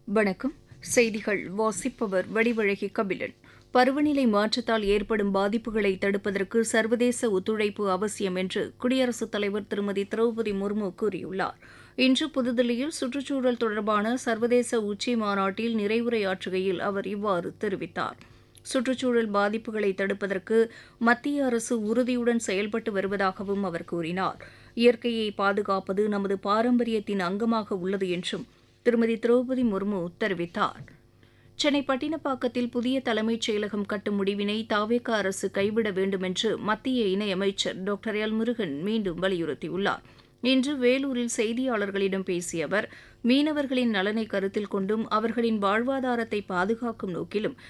வணக்கம் செய்திகள் வாசிப்பவர் வடிவழகி கபிலன் பருவநிலை மாற்றத்தால் ஏற்படும் பாதிப்புகளை தடுப்பதற்கு சர்வதேச ஒத்துழைப்பு அவசியம் என்று குடியரசுத் தலைவர் திருமதி திரௌபதி முர்மு கூறியுள்ளார் இன்று புதுதில்லியில் சுற்றுச்சூழல் தொடர்பான சர்வதேச உச்சி மாநாட்டில் நிறைவுரையாற்றுகையில் அவர் இவ்வாறு தெரிவித்தார் சுற்றுச்சூழல் பாதிப்புகளை தடுப்பதற்கு மத்திய அரசு உறுதியுடன் செயல்பட்டு வருவதாகவும் அவர் கூறினார் இயற்கையை பாதுகாப்பது நமது பாரம்பரியத்தின் அங்கமாக உள்ளது என்றும் திருமதி திரௌபதி முர்மு தெரிவித்தார் சென்னை பட்டினப்பாக்கத்தில் புதிய தலைமைச் செயலகம் கட்டும் முடிவினை தாவேக அரசு கைவிட வேண்டும் என்று மத்திய இணையமைச்சர் டாக்டர் எல் முருகன் மீண்டும் வலியுறுத்தியுள்ளார் இன்று வேலூரில் செய்தியாளர்களிடம் பேசிய அவர் மீனவர்களின் நலனை கருத்தில் கொண்டும் அவர்களின் வாழ்வாதாரத்தை பாதுகாக்கும் நோக்கிலும்